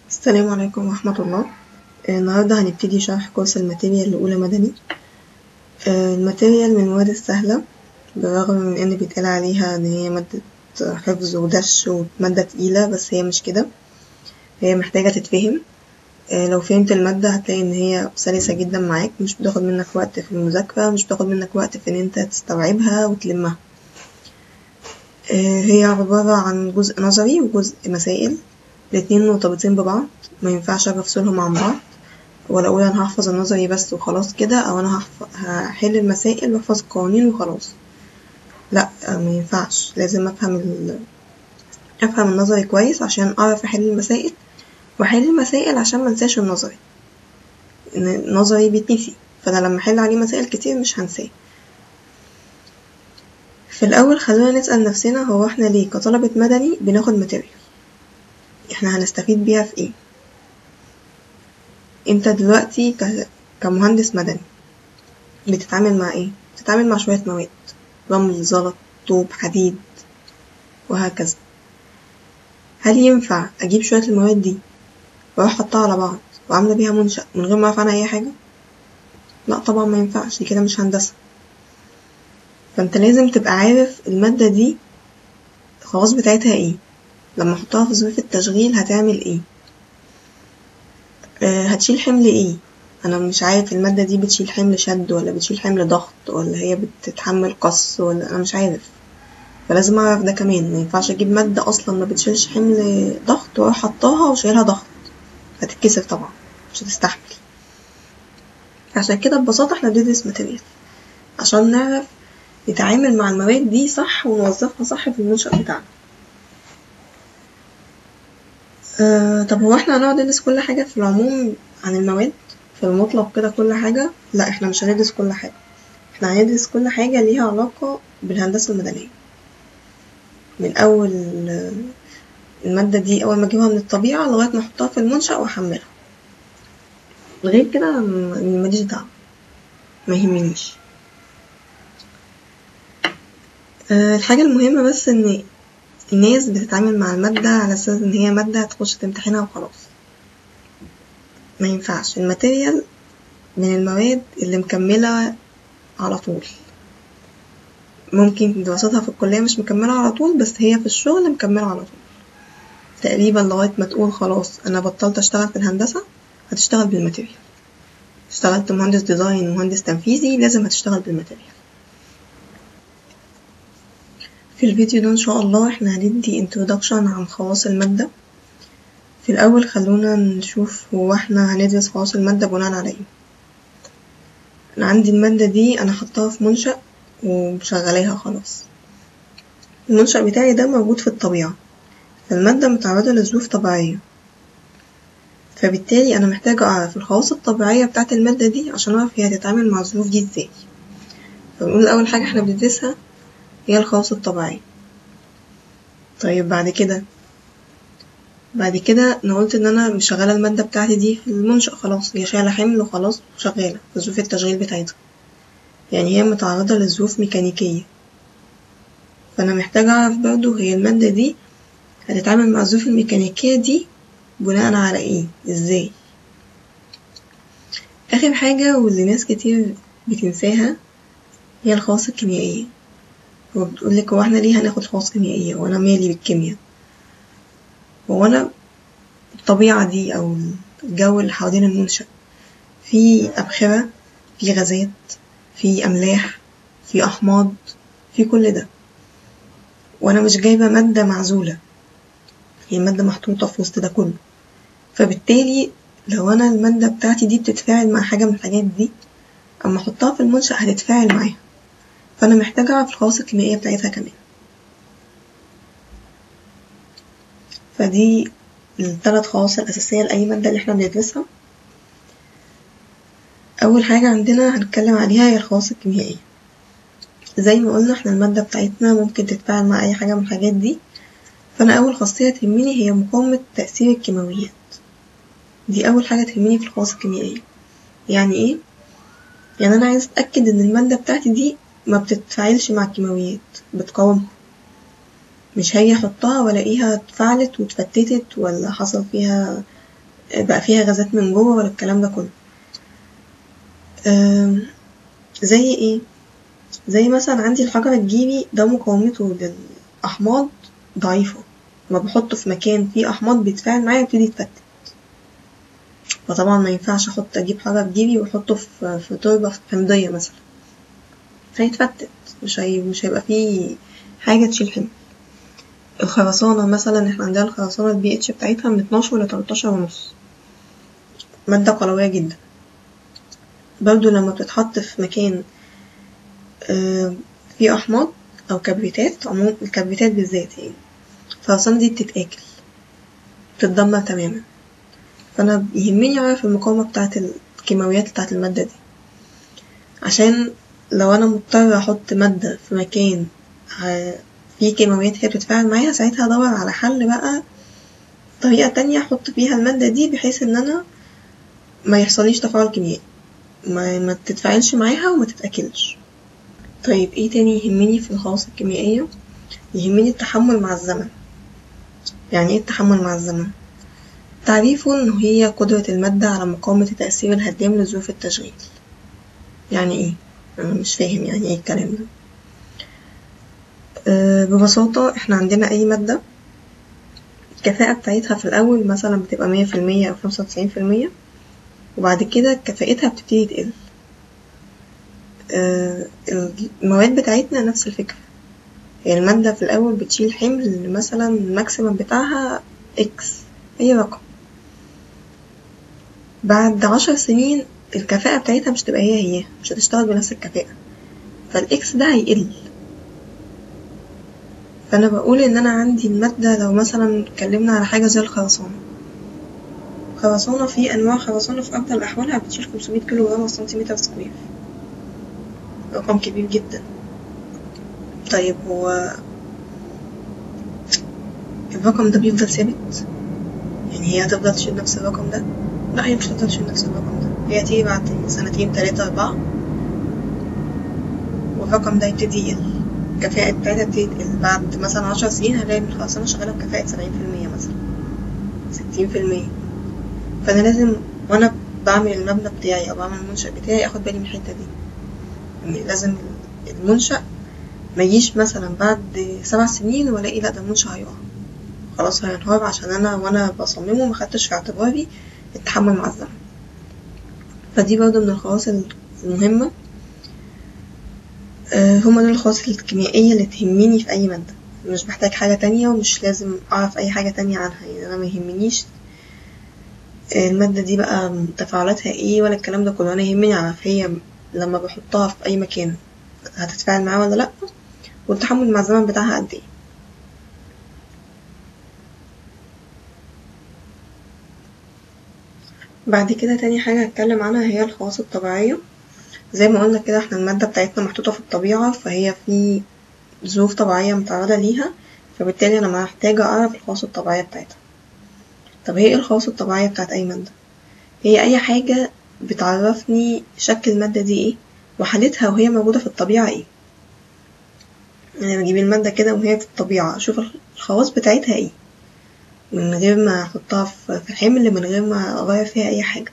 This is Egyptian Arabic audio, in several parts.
السلام عليكم ورحمة الله النهاردة هنبتدي شرح كورس الماتيريال لأولى مدني الماتيريال من المواد السهلة بالرغم من إن بيتقال عليها إن هي مادة حفظ ودش ومادة تقيلة بس هي مش كده هي محتاجة تتفهم لو فهمت المادة هتلاقي إن هي سلسة جدا معاك مش بتاخد منك وقت في المذاكرة مش بتاخد منك وقت في إن انت تستوعبها وتلمها هي عبارة عن جزء نظري وجزء مسائل الاتنين مرتبطين ببعض مينفعش أجي أفصلهم عن بعض ولا أقول أنا هحفظ النظري بس وخلاص كده أو أنا هحل المسائل وأحفظ القوانين وخلاص لأ مينفعش لازم أفهم ال... أفهم النظري كويس عشان أعرف أحل المسائل وأحل المسائل عشان منساش النظري إن النظري بيتنسي فأنا لما أحل عليه مسائل كتير مش هنساه في الأول خلونا نسأل نفسنا هو احنا ليه كطلبة مدني بناخد ماتيريال احنا هنستفيد بيها في ايه انت دلوقتي كمهندس مدني بتتعامل مع ايه بتتعامل مع شوية مواد رمل زلط طوب حديد وهكذا هل ينفع اجيب شوية المواد دي واروح احطها على بعض وعاملة بيها منشأ من غير ما اعرف عنها اي حاجة لا طبعا ما ينفعش دي كده مش هندسة فانت لازم تبقى عارف المادة دي الخواص بتاعتها ايه لما احطها في ظروف التشغيل هتعمل ايه أه هتشيل حمل ايه انا مش عارف المادة دي بتشيل حمل شد ولا بتشيل حمل ضغط ولا هي بتتحمل قص ولا انا مش عارف فلازم اعرف ده كمان ما ينفعش اجيب مادة اصلا ما بتشيلش حمل ضغط واروح حطاها وشايلها ضغط هتتكسر طبعا مش هتستحمل عشان كده ببساطة احنا بندرس ماتيريال عشان نعرف نتعامل مع المواد دي صح ونوظفها صح في المنشأ بتاعنا أه طب هو احنا هنقعد ندرس كل حاجة في العموم عن المواد في المطلق كده كل حاجة لا احنا مش هندرس كل حاجة احنا هندرس كل حاجة ليها علاقة بالهندسة المدنية من أول المادة دي أول ما أجيبها من الطبيعة لغاية ما أحطها في المنشأ وأحملها غير كده ماليش دعوة ما يهمنيش أه الحاجة المهمة بس إن الناس بتتعامل مع المادة على أساس إن هي مادة هتخش تمتحنها وخلاص ما ينفعش الماتيريال من المواد اللي مكملة على طول ممكن دراستها في الكلية مش مكملة على طول بس هي في الشغل مكملة على طول تقريبا لغاية ما تقول خلاص أنا بطلت أشتغل في الهندسة هتشتغل بالماتيريال اشتغلت مهندس ديزاين مهندس تنفيذي لازم هتشتغل بالماتيريال في الفيديو ده إن شاء الله احنا هندي introduction عن خواص المادة في الأول خلونا نشوف هو احنا هندرس خواص المادة بناء على ايه أنا عندي المادة دي أنا حطاها في منشأ ومشغلاها خلاص المنشأ بتاعي ده موجود في الطبيعة فالمادة متعرضة لظروف طبيعية فبالتالي أنا محتاجة أعرف الخواص الطبيعية بتاعة المادة دي عشان أعرف هي هتتعامل مع الظروف دي ازاي فبنقول أول حاجة احنا بندرسها هي الخواص الطبيعية طيب بعد كده بعد كده انا قلت ان انا مشغله الماده بتاعتي دي في المنشأ خلاص هي شايله حمل وخلاص وشغاله في ظروف التشغيل بتاعتها يعني هي متعرضه لظروف ميكانيكيه فانا محتاجه اعرف برضو هي الماده دي هتتعامل مع الظروف الميكانيكيه دي بناء على ايه ازاي اخر حاجه واللي ناس كتير بتنساها هي الخواص الكيميائيه هو بتقولك هو احنا ليه هناخد خواص كيميائية وانا مالي بالكيمياء هو انا الطبيعة دي او الجو اللي حوالين المنشأ في أبخرة في غازات في أملاح في أحماض في كل ده وانا مش جايبة مادة معزولة هي مادة محطوطة في وسط ده كله فبالتالي لو انا المادة بتاعتي دي بتتفاعل مع حاجة من الحاجات دي اما احطها في المنشأ هتتفاعل معاها فأنا محتاجة أعرف الخواص الكيميائية بتاعتها كمان فدي الثلاث خواص الأساسية لأي مادة اللي احنا بندرسها أول حاجة عندنا هنتكلم عليها هي الخواص الكيميائية زي ما قلنا احنا المادة بتاعتنا ممكن تتفاعل مع أي حاجة من الحاجات دي فأنا أول خاصية تهمني هي مقاومة تأثير الكيماويات دي أول حاجة تهمني في الخواص الكيميائية يعني إيه؟ يعني أنا عايز أتأكد إن المادة بتاعتي دي ما بتتفاعلش مع الكيماويات بتقاومها مش هاجي احطها والاقيها اتفعلت واتفتتت ولا حصل فيها بقى فيها غازات من جوه ولا الكلام ده كله آم، زي ايه زي مثلا عندي الحجر الجيري ده مقاومته للأحماض ضعيفة لما بحطه في مكان فيه أحماض بيتفاعل معايا يبتدي يتفتت فطبعا ما ينفعش احط اجيب حجر جيري واحطه في في تربة حمضية مثلا هيتفتت مش هي مش هيبقى فيه حاجة تشيل حمل الخرسانة مثلا احنا عندنا الخرسانة البي اتش بتاعتها من 12 ل 13 ونص مادة قلوية جدا برضو لما بتتحط في مكان آه، فيه أحماض أو كبريتات عموما الكبريتات بالذات يعني الخرسانة دي بتتاكل بتتدمر تماما فأنا يهمني أعرف المقاومة بتاعة الكيماويات بتاعة المادة دي عشان لو أنا مضطرة أحط مادة في مكان ع- فيه كيماويات هي بتتفاعل معاها ساعتها أدور على حل بقى طريقة تانية أحط فيها المادة دي بحيث إن أنا ما يحصليش تفاعل كيميائي ما, ما تتفاعلش معاها وما تتأكلش طيب ايه تاني يهمني في الخواص الكيميائية يهمني التحمل مع الزمن يعني ايه التحمل مع الزمن تعريفه إن هي قدرة المادة على مقاومة التأثير الهدام لظروف التشغيل يعني ايه أنا مش فاهم يعني ايه الكلام ده أه ببساطة احنا عندنا أي مادة الكفاءة بتاعتها في الأول مثلا بتبقى مية في المية أو خمسة وتسعين في المية وبعد كده كفاءتها بتبتدي تقل أه المواد بتاعتنا نفس الفكرة هي المادة في الأول بتشيل حمل مثلا الماكسيمم بتاعها إكس أي رقم بعد عشر سنين الكفاءة بتاعتها مش تبقى هي هي مش هتشتغل بنفس الكفاءة فالإكس ده هيقل فأنا بقول إن أنا عندي المادة لو مثلا اتكلمنا على حاجة زي الخرسانة خرسانة في أنواع خرسانة في أفضل أحوالها بتشيل 500 كيلو جرام على سنتيمتر سكوير رقم كبير جدا طيب هو الرقم ده بيفضل ثابت يعني هي هتفضل تشيل نفس الرقم ده لا هي مش هتفضل تشيل نفس الرقم ده هي تيجي بعد سنتين تلاتة أربعة والرقم ده يبتدي يقل الكفاءة بتاعتها تبتدي تقل بعد مثلا عشر سنين هلاقي إن الخرسانة شغالة بكفاءة سبعين في المية مثلا ستين في المية فأنا لازم وأنا بعمل المبنى بتاعي أو بعمل المنشأ بتاعي أخد بالي من الحتة دي يعني لازم المنشأ ما يجيش مثلا بعد سبع سنين والاقي لا ده المنشأ هيقع خلاص هينهار عشان انا وانا بصممه ما خدتش في اعتباري التحمل مع الزمن فدي برضه من الخواص المهمة آه، هما دول الخواص الكيميائية اللي تهمني في أي مادة مش محتاج حاجة تانية ومش لازم أعرف أي حاجة تانية عنها يعني أنا ما يهمنيش آه، المادة دي بقى تفاعلاتها ايه ولا الكلام ده كله أنا يهمني أعرف هي لما بحطها في أي مكان هتتفاعل معاه ولا لأ والتحمل مع الزمن بتاعها قد ايه بعد كده تاني حاجة هتكلم عنها هي الخواص الطبيعية زي ما قلنا كده احنا المادة بتاعتنا محطوطة في الطبيعة فهي في ظروف طبيعية متعرضة ليها فبالتالي أنا محتاجة أعرف الخواص الطبيعية بتاعتها طب هي ايه الخواص الطبيعية بتاعت أي مادة؟ هي أي حاجة بتعرفني شكل المادة دي ايه وحالتها وهي موجودة في الطبيعة ايه يعني بجيب المادة كده وهي في الطبيعة أشوف الخواص بتاعتها ايه من غير ما أحطها في حمل من غير ما أغير فيها أي حاجة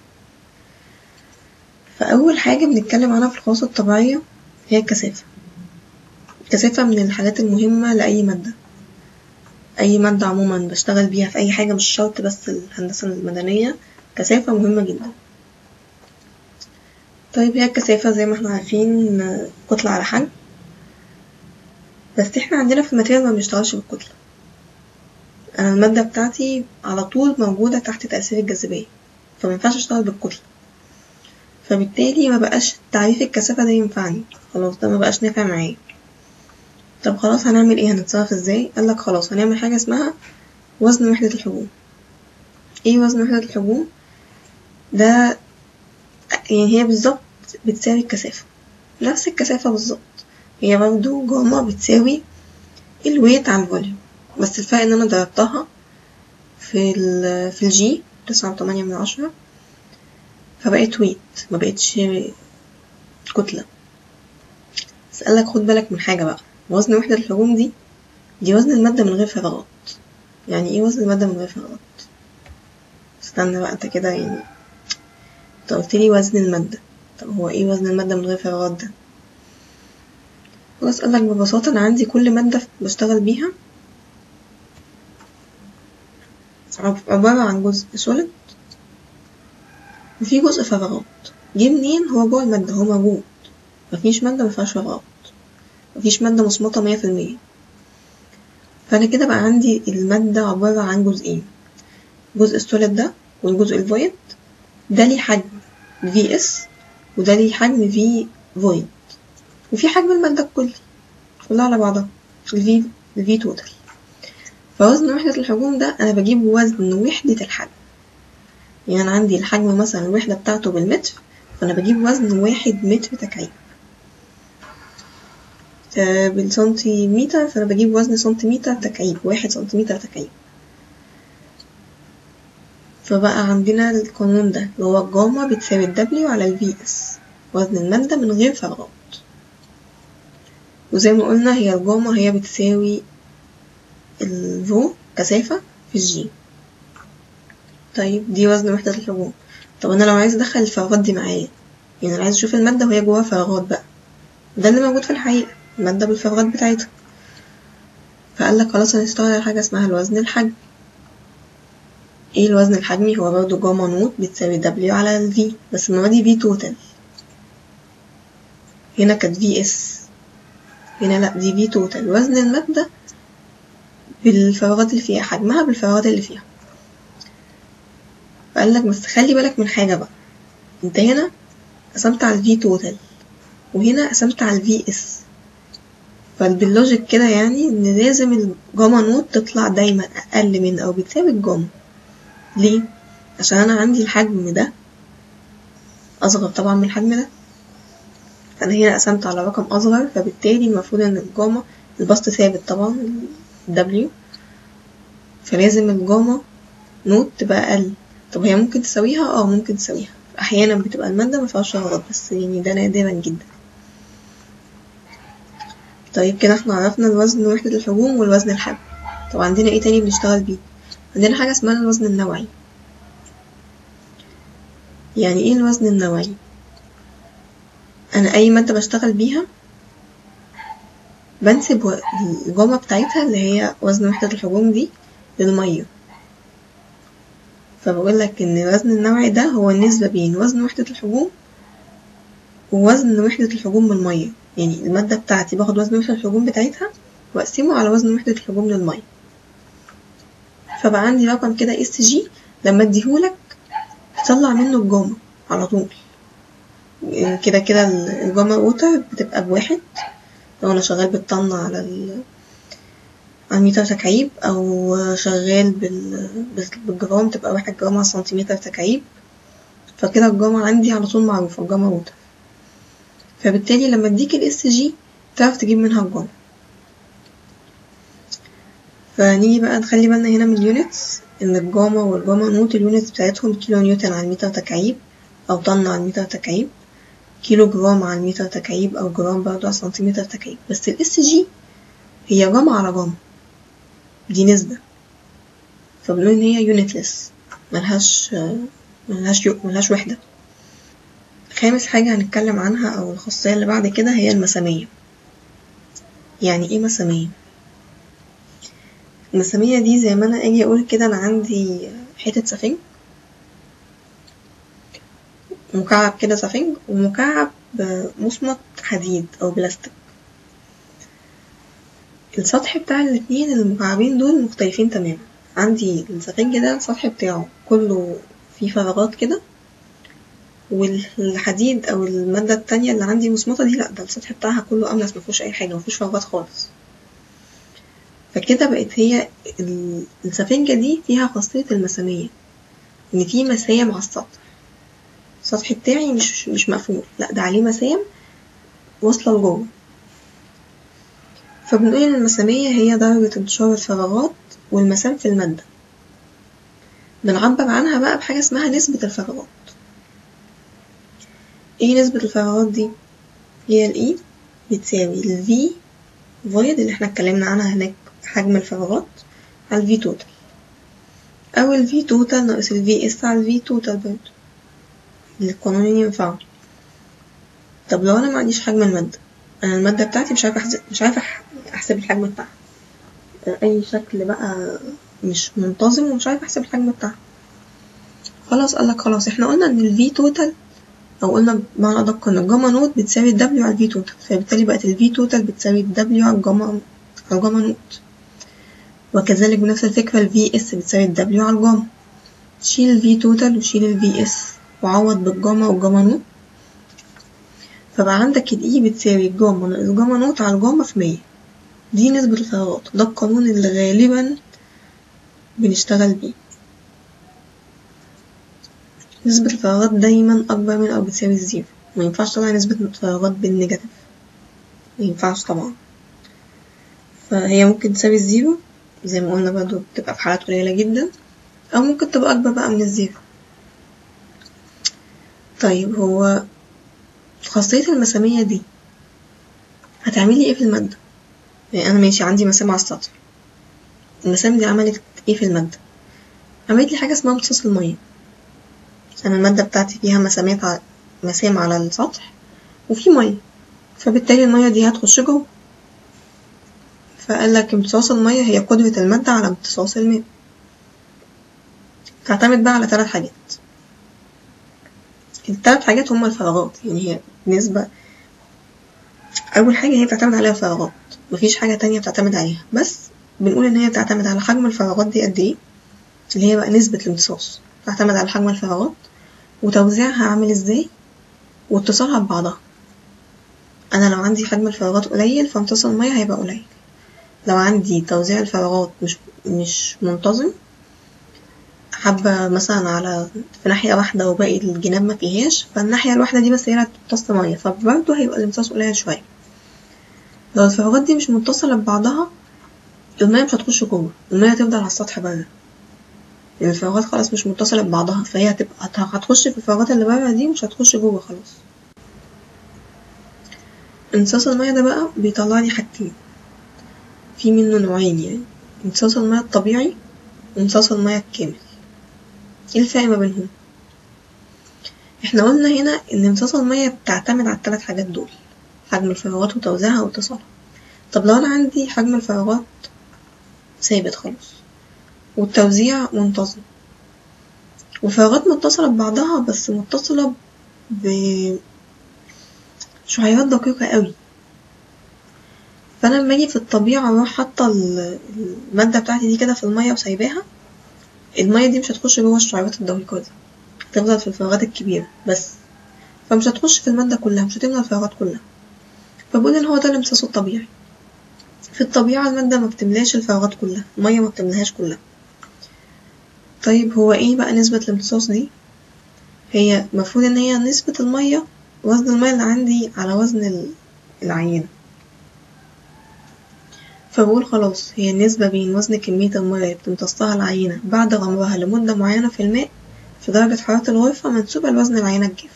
فأول حاجة بنتكلم عنها في الخواص الطبيعية هي الكثافة الكثافة من الحاجات المهمة لأي مادة أي مادة عموما بشتغل بيها في أي حاجة مش شرط بس الهندسة المدنية كثافة مهمة جدا طيب هي الكثافة زي ما احنا عارفين كتلة على حجم بس احنا عندنا في الماتيريال ما بنشتغلش بالكتلة أنا المادة بتاعتي على طول موجودة تحت تأثير الجاذبية فمينفعش أشتغل بالكتلة فبالتالي ما بقاش تعريف الكثافة ده ينفعني خلاص ده ما بقاش نافع معايا طب خلاص هنعمل ايه هنتصرف ازاي قالك خلاص هنعمل حاجة اسمها وزن وحدة الحجوم ايه وزن وحدة الحجوم ده يعني هي بالظبط بتساوي الكثافة نفس الكثافة بالظبط هي برضه جاما بتساوي الويت على الفوليوم بس الفرق ان انا ضربتها في ال في الجي تسعة وتمانية من عشرة فبقت ويت ما بقتش كتلة بس قالك خد بالك من حاجة بقى وزن وحدة الحجوم دي دي وزن المادة من غير فراغات يعني ايه وزن المادة من غير فراغات استنى بقى انت كده يعني انت قلتلي وزن المادة طب هو ايه وزن المادة من غير فراغات ده خلاص قالك ببساطة أنا عندي كل مادة بشتغل بيها عبارة عن جزء سوليد وفي جزء فراغات جه منين هو جوه المادة هو موجود مفيش مادة مفيهاش فراغات مفيش مادة مصمتة مية في المية فأنا كده بقى عندي المادة عبارة عن جزئين جزء السوليد ده والجزء الفويد ده ليه حجم في اس وده ليه حجم في فويد وفي حجم المادة الكلي كلها على بعضها الفي الفي توتال فوزن وحدة الحجوم ده أنا بجيب وزن وحدة الحجم يعني أنا عندي الحجم مثلا الوحدة بتاعته بالمتر فأنا بجيب وزن واحد متر تكعيب بالسنتيمتر فأنا بجيب وزن سنتيمتر تكعيب واحد سنتيمتر تكعيب فبقى عندنا القانون ده اللي هو الجاما بتساوي الدبليو على الفي اس وزن المادة من غير فراغات وزي ما قلنا هي الجاما هي بتساوي الفو كثافة في الجي طيب دي وزن وحدة الحجوم طب أنا لو عايز أدخل الفراغات دي معايا يعني أنا عايز أشوف المادة وهي جواها فراغات بقى ده اللي موجود في الحقيقة المادة بالفراغات بتاعتها فقالك خلاص هنشتغل على حاجة اسمها الوزن الحجمي ايه الوزن الحجمي هو برضه جاما نوت بتساوي دبليو على الفي بس المرة دي في توتال هنا كانت في اس هنا لأ دي في توتال وزن المادة بالفراغات اللي فيها حجمها بالفراغات اللي فيها فقالك بس خلي بالك من حاجة بقى انت هنا قسمت على الفي توتال وهنا قسمت على الفي اس فباللوجيك كده يعني ان لازم الجاما نوت تطلع دايما اقل من او بتساوي الجاما ليه عشان انا عندي الحجم ده اصغر طبعا من الحجم ده فانا هنا قسمت على رقم اصغر فبالتالي المفروض ان الجاما البسط ثابت طبعا الدبليو فلازم الجاما نوت تبقى اقل طب هي ممكن تساويها اه ممكن تساويها احيانا بتبقى المادة مفيهاش فراغات بس يعني ده نادرا جدا طيب كده احنا عرفنا الوزن وحدة الحجوم والوزن الحجم طب عندنا ايه تاني بنشتغل بيه عندنا حاجة اسمها الوزن النوعي يعني ايه الوزن النوعي انا اي مادة بشتغل بيها بنسب الجامعة بتاعتها اللي هي وزن وحدة الحجوم دي للمية فبقول لك ان الوزن النوعي ده هو النسبة بين وزن وحدة الحجوم ووزن وحدة الحجوم بالمية يعني المادة بتاعتي باخد وزن وحدة الحجوم بتاعتها واقسمه على وزن وحدة الحجوم للمية فبقى عندي رقم كده اس جي لما اديهولك تطلع منه الجاما على طول كده كده الجاما ووتر بتبقى بواحد لو انا شغال بالطن على ال على المتر تكعيب او شغال بال... بالجرام تبقى واحد جرام على سنتيمتر تكعيب فكده الجاما عندي على طول معروفة الجاما ووتر فبالتالي لما اديك الاس جي تعرف تجيب منها الجاما فنيجي بقى نخلي بالنا هنا من اليونتس ان الجاما والجاما نوت اليونتس بتاعتهم كيلو نيوتن على المتر تكعيب او طن على المتر تكعيب كيلو جرام على المتر تكعيب او جرام برضه على سنتيمتر تكعيب بس الاس جي هي جاما على جاما دي نسبة فبنقول ان هي يونتلس ملهاش ملهاش ملهاش وحدة خامس حاجة هنتكلم عنها او الخاصية اللي بعد كده هي المسامية يعني ايه مسامية المسامية دي زي ما انا اجي اقول كده انا عندي حتة سفنج مكعب كده سفنج ومكعب مصمت حديد او بلاستيك السطح بتاع الاتنين المكعبين دول مختلفين تماما عندي السفنج ده السطح بتاعه كله فيه فراغات كده والحديد او المادة التانية اللي عندي مصمتة دي لأ ده السطح بتاعها كله أملس مفيهوش أي حاجة مفيهوش فراغات خالص فكده بقت هي السفنجة دي فيها خاصية المسامية إن في مسام على السطح السطح بتاعي مش مش مقفول لأ ده عليه مسام واصلة لجوه فبنقول إن المسامية هي درجة انتشار الفراغات والمسام في المادة بنعبر عنها بقى بحاجة اسمها نسبة الفراغات ايه نسبة الفراغات دي؟ هي ال E بتساوي ال V void اللي احنا اتكلمنا عنها هناك حجم الفراغات على ال V total أو ال V توتال ناقص ال VS على ال V توتال برضه القانونين ينفعوا طب لو أنا معنديش حجم المادة أنا المادة بتاعتي مش عارفة أحسب مش عارفة أح- أحسب الحجم بتاعها أي شكل بقى مش منتظم ومش عارفة أحسب الحجم بتاعها خلاص قالك خلاص احنا قلنا إن ال V توتال أو قلنا بمعنى أدق إن الجاما نوت بتساوي ال W على ال V توتال فبالتالي بقت ال V توتال بتساوي ال W على الجاما على الجاما نوت وكذلك بنفس الفكرة ال VS بتساوي ال W على الجاما شيل ال V توتال وشيل ال VS وعوض بالجاما والجاما نوت فبقى عندك ال E بتساوي الجاما ناقص جاما نوت على الجاما في مية دي نسبة الفراغات ده القانون اللي غالبا بنشتغل بيه نسبة الفراغات دايما أكبر من أو بتساوي الزيرو مينفعش طبعا نسبة الفراغات بالنيجاتيف مينفعش طبعا فهي ممكن تساوي الزيرو زي ما قلنا برضه بتبقى في حالات قليلة جدا أو ممكن تبقى أكبر بقى من الزيرو طيب هو خاصية المسامية دي هتعملي ايه في المادة؟ يعني أنا ماشي عندي مسام على السطح المسام دي عملت ايه في المادة؟ عملت لي حاجة اسمها امتصاص المية أنا المادة بتاعتي فيها مسامات على مسام على السطح وفي مية فبالتالي المية دي هتخش جوه فقال لك امتصاص المية هي قدرة المادة على امتصاص الماء تعتمد بقى على ثلاث حاجات الثلاث حاجات هما الفراغات يعني هي نسبة أول حاجة هي بتعتمد عليها الفراغات مفيش حاجة تانية بتعتمد عليها بس بنقول إن هي بتعتمد على حجم الفراغات دي قد إيه اللي هي بقى نسبة الامتصاص بتعتمد على حجم الفراغات وتوزيعها عامل إزاي واتصالها ببعضها أنا لو عندي حجم الفراغات قليل فامتصاص المية هيبقى قليل لو عندي توزيع الفراغات مش مش منتظم حبة مثلا على في ناحية واحدة وباقي الجناب ما فيهاش فالناحية الواحدة دي بس هي اللي هتمتص مية فبرضه هيبقى الامتصاص قليل شوية لو الفراغات دي مش متصلة ببعضها المية مش هتخش جوه المية هتفضل على السطح بره لأن الفراغات خلاص مش متصلة ببعضها فهي هتبقى هت- هتخش في الفراغات اللي بره دي مش هتخش جوه خلاص امتصاص المية ده بقى بيطلع لي حاجتين في منه نوعين يعني امتصاص المية الطبيعي وامتصاص المية الكامل ايه الفرق ما بينهم احنا قلنا هنا ان امتصاص المية بتعتمد على الثلاث حاجات دول حجم الفراغات وتوزيعها واتصالها طب لو انا عندي حجم الفراغات ثابت خالص والتوزيع منتظم والفراغات متصلة ببعضها بس متصلة بشعيرات دقيقة قوي فانا لما اجي في الطبيعة اروح حاطة ال- المادة بتاعتي دي كده في المية وسايباها المية دي مش هتخش جوه الشعيرات الدقيقة دي هتفضل في الفراغات الكبيرة بس فمش هتخش في المادة كلها مش هتملى الفراغات كلها فبقول ان هو ده الامتصاص الطبيعي في الطبيعة المادة ما بتملاش الفراغات كلها المية ما بتملاهاش كلها طيب هو ايه بقى نسبة الامتصاص دي هي المفروض ان هي نسبة المية وزن المية اللي عندي على وزن ال- العينة فبقول خلاص هي النسبة بين وزن كمية المية اللي بتمتصها العينة بعد غمرها لمدة معينة في الماء في درجة حرارة الغرفة منسوبة لوزن العينة الجاف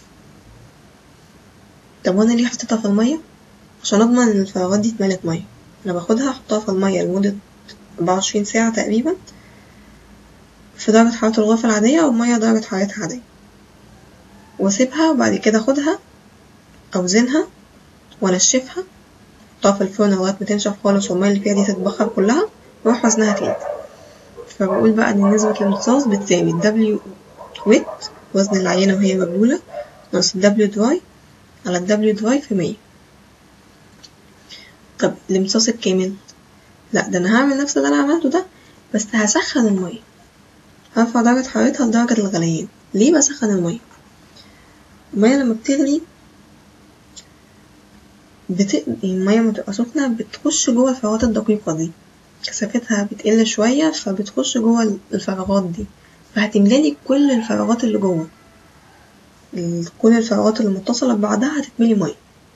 طب وانا ليه حطيتها في المية عشان اضمن ان الفراغات دي اتملت مية انا باخدها احطها في المية لمدة 24 ساعة تقريبا في درجة حرارة الغرفة العادية والمية درجة حرارتها عادية واسيبها وبعد كده اخدها اوزنها وانشفها احطها في الفرن لغاية ما تنشف خالص والمية اللي فيها دي تتبخر كلها واروح وزنها تاني فبقول بقى ان نسبة الامتصاص بتساوي ال W ويت وزن العينة وهي مبلولة ناقص ال W دراي على ال W دراي في مية طب الامتصاص الكامل لا ده انا هعمل نفس اللي انا عملته ده بس هسخن المية هرفع درجة حرارتها لدرجة الغليان ليه بسخن المية المية لما بتغلي بت... المية لما بتبقى سخنة بتخش جوه الفراغات الدقيقة دي كثافتها بتقل شوية فبتخش جوه الفراغات دي فهتملالي كل الفراغات اللي جوه ال- كل الفراغات اللي متصلة ببعضها هتتملي مية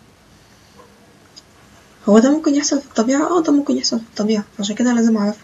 هو ده ممكن يحصل في الطبيعة اه ده ممكن يحصل في الطبيعة عشان كده لازم اعرفه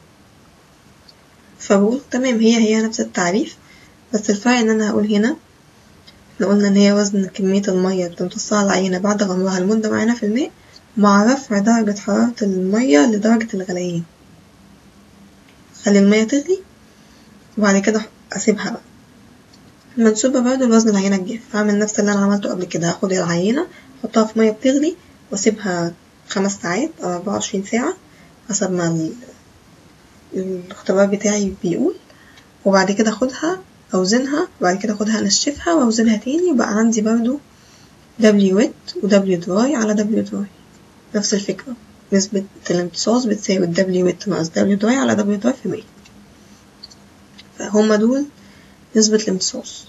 فبقول تمام هي هي نفس التعريف بس الفرق ان انا هقول هنا احنا قلنا ان هي وزن كمية المية اللي بتمتصها العينة بعد غمرها لمدة معينة في الماء مع رفع درجة حرارة المية لدرجة الغليان خلي المية تغلي وبعد كده اسيبها بقى منسوبة برضه لوزن العينة الجاف هعمل نفس اللي انا عملته قبل كده هاخد العينة احطها في مية بتغلي واسيبها خمس ساعات او اربعة وعشرين ساعة حسب ما ال- الاختبار بتاعي بيقول وبعد كده اخدها اوزنها وبعد كده اخدها انشفها واوزنها تاني وبقى عندي برضو دبليو ويت ودبليو دراي على دبليو دراي نفس الفكرة نسبة الامتصاص بتساوي الدبليو ويت ناقص دبليو دراي على دبليو دراي في مية فهما دول نسبة الامتصاص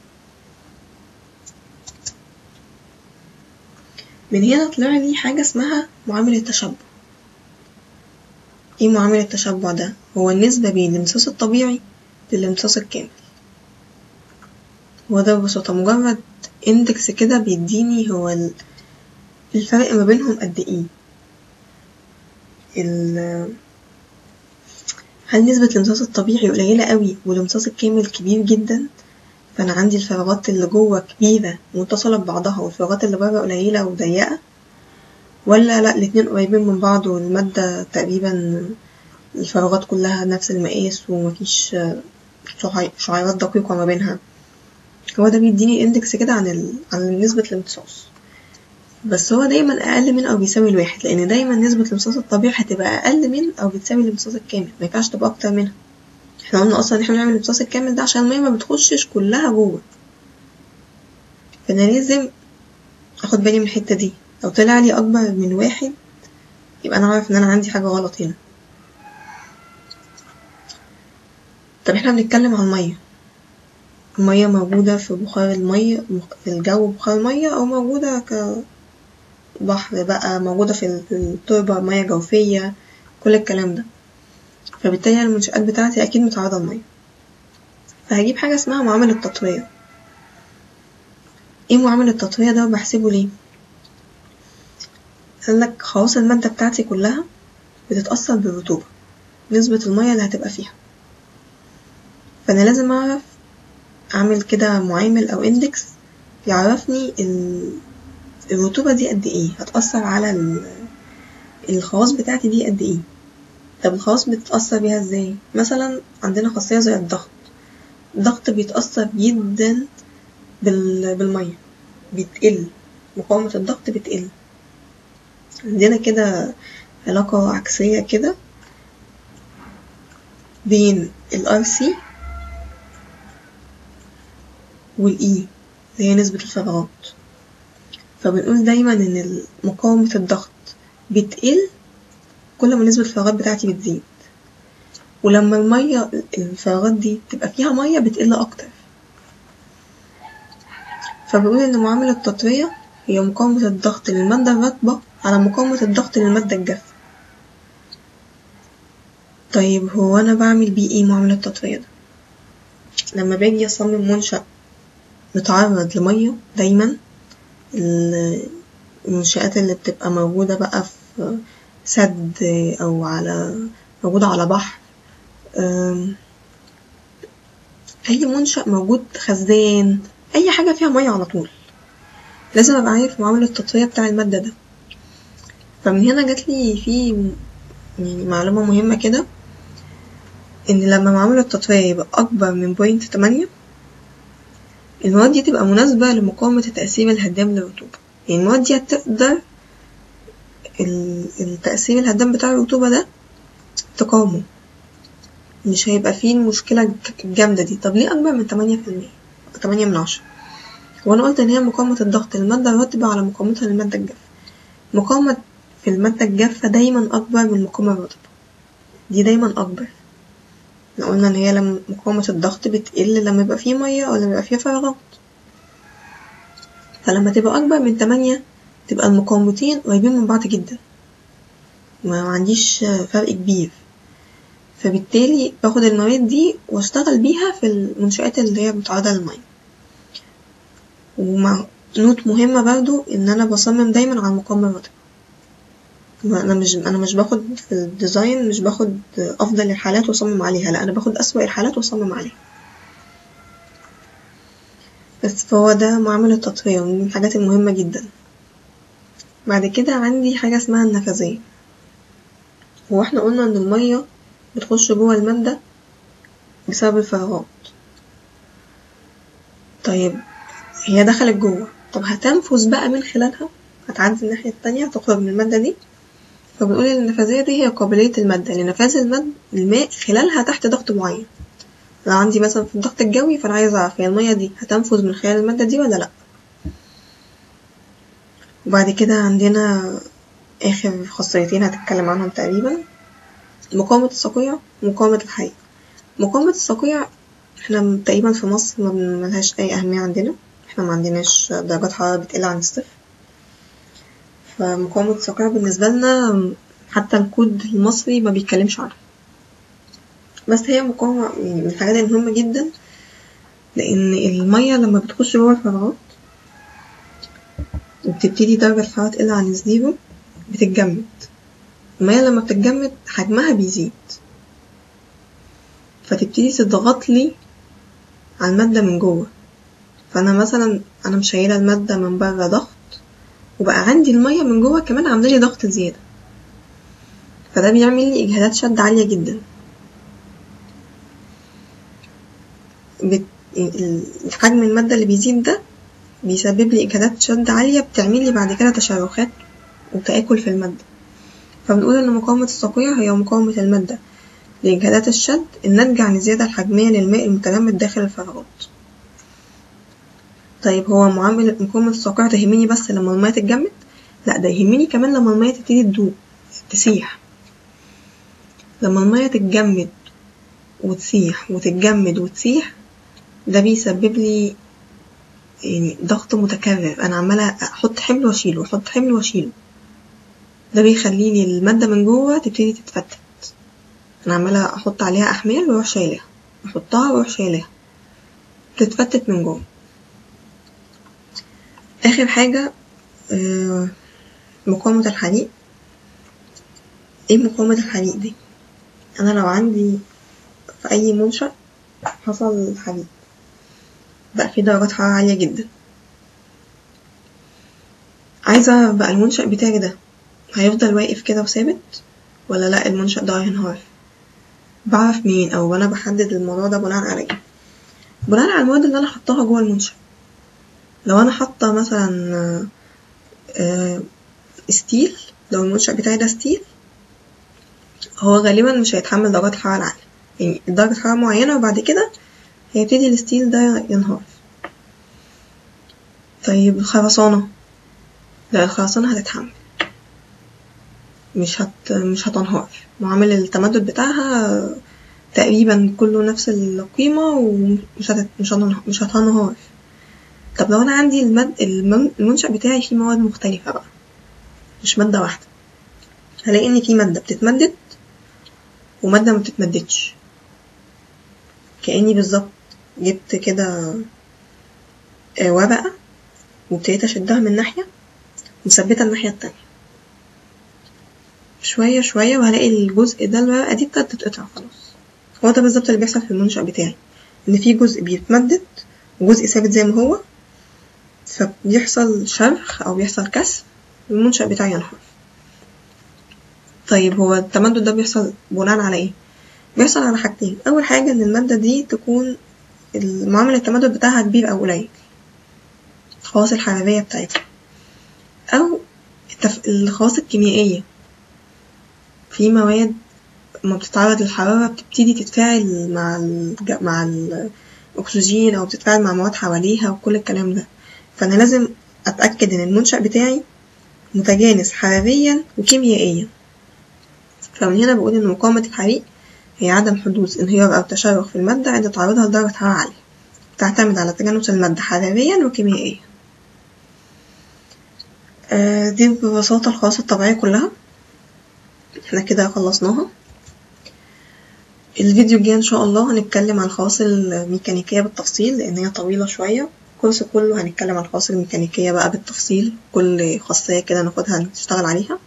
من هنا طلع لي حاجة اسمها معامل التشبع ايه معامل التشبع ده هو النسبة بين الامتصاص الطبيعي للامتصاص الكامل هو ده ببساطة مجرد اندكس كده بيديني هو ال- الفرق ما بينهم قد ايه ال- هل نسبة الامتصاص الطبيعي قليلة قوي والامتصاص الكامل كبير جدا فأنا عندي الفراغات اللي جوه كبيرة متصلة ببعضها والفراغات اللي بره قليلة وضيقة ولا لأ الاتنين قريبين من بعض والمادة تقريبا الفراغات كلها نفس المقاس ومفيش شعي- شعيرات دقيقة ما بينها هو ده بيديني اندكس كده عن ال... عن نسبة الامتصاص بس هو دايما أقل من أو بيساوي الواحد لأن دايما نسبة الامتصاص الطبيعي هتبقى أقل من أو بتساوي الامتصاص الكامل ما ينفعش تبقى أكتر منها احنا قلنا أصلا إن احنا بنعمل الامتصاص الكامل ده عشان المية ما بتخشش كلها جوه فأنا لازم أخد بالي من الحتة دي لو طلع لي أكبر من واحد يبقى أنا عارف إن أنا عندي حاجة غلط هنا طب احنا بنتكلم عن المية المية موجودة في بخار المية في الجو بخار مية أو موجودة كبحر بقى موجودة في ال- في التربة مية جوفية كل الكلام ده فبالتالي المنشآت بتاعتي أكيد متعرضة للمية فهجيب حاجة اسمها معامل التطوية ايه معامل التطوية ده وبحسبه ليه؟ قالك خواص المادة بتاعتي كلها بتتأثر بالرطوبة نسبة المية اللي هتبقى فيها فأنا لازم أعرف أعمل كده معامل أو إندكس يعرفني ال- الرطوبة دي قد إيه هتأثر على ال- الخواص بتاعتي دي قد إيه طب الخواص بتتأثر بيها إزاي مثلا عندنا خاصية زي الضغط الضغط بيتأثر جدا بال... بالمية بتقل مقاومة الضغط بتقل عندنا كده علاقة عكسية كده بين ال RC وال E اللي هي نسبة الفراغات فبنقول دايما إن مقاومة الضغط بتقل كل ما نسبة الفراغات بتاعتي بتزيد ولما المية الفراغات دي تبقى فيها مية بتقل أكتر فبيقول إن معامل التطوية هي مقاومة الضغط للمادة الرطبة على مقاومة الضغط للمادة الجافة طيب هو أنا بعمل بيه إيه معاملة التطوية ده لما باجي أصمم منشأ متعرض لمية دايما المنشآت اللي بتبقى موجودة بقى في سد أو على موجودة على بحر أي منشأ موجود خزان أي حاجة فيها مية على طول لازم أبقى عارف معامل التطفية بتاع المادة ده فمن هنا جاتلي في يعني معلومة مهمة كده إن لما معامل التطفية يبقى أكبر من بوينت تمانية المواد دي تبقى مناسبة لمقاومة التأثير الهدام للرطوبة يعني المواد دي هتقدر التأثير الهدام بتاع الرطوبة ده تقاومه مش هيبقى فيه المشكلة الجامدة دي طب ليه أكبر من تمانية في المية تمانية من عشرة وأنا قلت إن هي مقاومة الضغط للمادة الرطبة على مقاومتها للمادة الجافة مقاومة في المادة الجافة دايما أكبر من المقاومة الرطبة دي دايما أكبر احنا قلنا إن هي لما مقاومة الضغط بتقل لما يبقى فيه مية أو لما يبقى فيه فراغات فلما تبقى أكبر من تمانية تبقى المقاومتين قريبين من بعض جدا ما عنديش فرق كبير فبالتالي باخد المواد دي واشتغل بيها في المنشآت اللي هي متعرضة للمية ومع نوت مهمة برضو إن أنا بصمم دايما على المقاومة الرطبة أنا مش أنا مش باخد في الديزاين مش باخد أفضل الحالات وأصمم عليها لأ أنا باخد أسوأ الحالات وأصمم عليها بس فهو ده معامل التطفية من الحاجات المهمة جدا بعد كده عندي حاجة اسمها النفاذية هو احنا قلنا إن المية بتخش جوه المادة بسبب الفراغات طيب هي دخلت جوه طب هتنفذ بقى من خلالها هتعدي الناحية التانية هتخرج من المادة دي فبنقول إن النفاذية دي هي قابلية المادة لنفاذ المد الماء خلالها تحت ضغط معين لو عندي مثلا في الضغط الجوي فأنا عايزة أعرف هي المية دي هتنفذ من خلال المادة دي ولا لأ وبعد كده عندنا آخر خاصيتين هتتكلم عنهم تقريبا مقاومة الصقيع ومقاومة الحريق مقاومة الصقيع احنا تقريبا في مصر ما ملهاش أي أهمية عندنا احنا ما عندناش درجات حرارة بتقل عن الصفر فمقاومة الصقيع بالنسبة لنا حتى الكود المصري ما بيتكلمش عنها بس هي مقاومة من الحاجات المهمة جدا لأن المية لما بتخش جوه الفراغات وبتبتدي درجة الحرارة تقل عن الزيرو بتتجمد المية لما بتتجمد حجمها بيزيد فتبتدي تضغط لي على المادة من جوه فأنا مثلا أنا مشيلة المادة من بره ضغط وبقى عندي المية من جوه كمان عاملة لي ضغط زيادة فده بيعمل لي إجهادات شد عالية جدا بت... حجم المادة اللي بيزيد ده بيسبب لي إجهادات شد عالية بتعمل لي بعد كده تشرخات وتآكل في المادة فبنقول إن مقاومة الصقيع هي مقاومة المادة لإجهادات الشد الناتجة عن الزيادة الحجمية للماء المتجمد داخل الفراغات طيب هو معامل مقاومة الصقيع تهمني بس لما المية تتجمد لا ده يهمني كمان لما المية تبتدي تدوب تسيح لما المية تتجمد وتسيح وتتجمد وتسيح ده بيسبب لي يعني ضغط متكرر انا عمالة احط حمل واشيله احط حمل واشيله ده بيخليني المادة من جوه تبتدي تتفتت انا عمالة احط عليها احمال واروح شايلها احطها واروح شايلها تتفتت من جوه اخر حاجة آه، مقاومة الحريق ايه مقاومة الحريق دي انا لو عندي في اي منشأ حصل حريق بقى فيه درجات حرارة عالية جدا عايزة بقى المنشأ بتاعي ده هيفضل واقف كده وثابت ولا لا المنشأ ده هينهار بعرف مين او انا بحدد الموضوع ده بناء على ايه بناء على المواد اللي انا حطاها جوه المنشأ لو انا حاطة مثلا آه، ستيل لو المنشأ بتاعي ده ستيل هو غالبا مش هيتحمل درجات حرارة عالية يعني درجة حرارة معينة وبعد كده هيبتدي الستيل ده ينهار طيب الخرسانة لا الخرسانة هتتحمل مش هت مش هتنهار معامل التمدد بتاعها تقريبا كله نفس القيمة ومش هت... مش هتنهار مش هتنهار طب لو أنا عندي المد... الم- المنشأ بتاعي فيه مواد مختلفة بقى مش مادة واحدة هلاقي إن في مادة بتتمدد ومادة ما بتتمددش كأني بالظبط جبت كده آه، ورقة وابتديت أشدها من ناحية ومثبتة الناحية التانية شوية شوية وهلاقي الجزء ده الورقة دي ابتدت تتقطع خلاص هو ده بالظبط اللي بيحصل في المنشأ بتاعي إن في جزء بيتمدد وجزء ثابت زي ما هو فبيحصل شرخ أو بيحصل كسر المنشأ بتاعي ينهار طيب هو التمدد ده بيحصل بناء على ايه؟ بيحصل على حاجتين أول حاجة إن المادة دي تكون معامل التمدد بتاعها كبير أو قليل الخواص الحرارية بتاعتها أو التف... الخواص الكيميائية في مواد لما بتتعرض للحرارة بتبتدي تتفاعل مع الج... مع الأكسجين أو بتتفاعل مع مواد حواليها وكل الكلام ده فأنا لازم أتأكد إن المنشأ بتاعي متجانس حراريا وكيميائيا فمن هنا بقول إن مقاومة الحريق هي عدم حدوث انهيار أو تشرخ في المادة عند تعرضها لدرجة حرارة عالية تعتمد على تجانس المادة حراريا وكيميائيا آه، دي ببساطة الخواص الطبيعية كلها احنا كده خلصناها الفيديو الجاي ان شاء الله هنتكلم عن الخواص الميكانيكية بالتفصيل لان هي طويلة شوية الكورس كله هنتكلم عن الخواص الميكانيكية بقى بالتفصيل كل خاصية كده ناخدها نشتغل عليها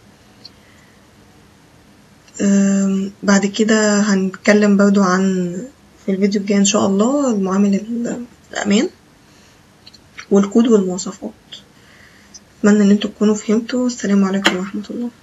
أم، بعد كده هنتكلم برضو عن في الفيديو الجاي ان شاء الله المعامل ال- الامان والكود والمواصفات اتمنى ان انتوا تكونوا فهمتوا السلام عليكم ورحمة الله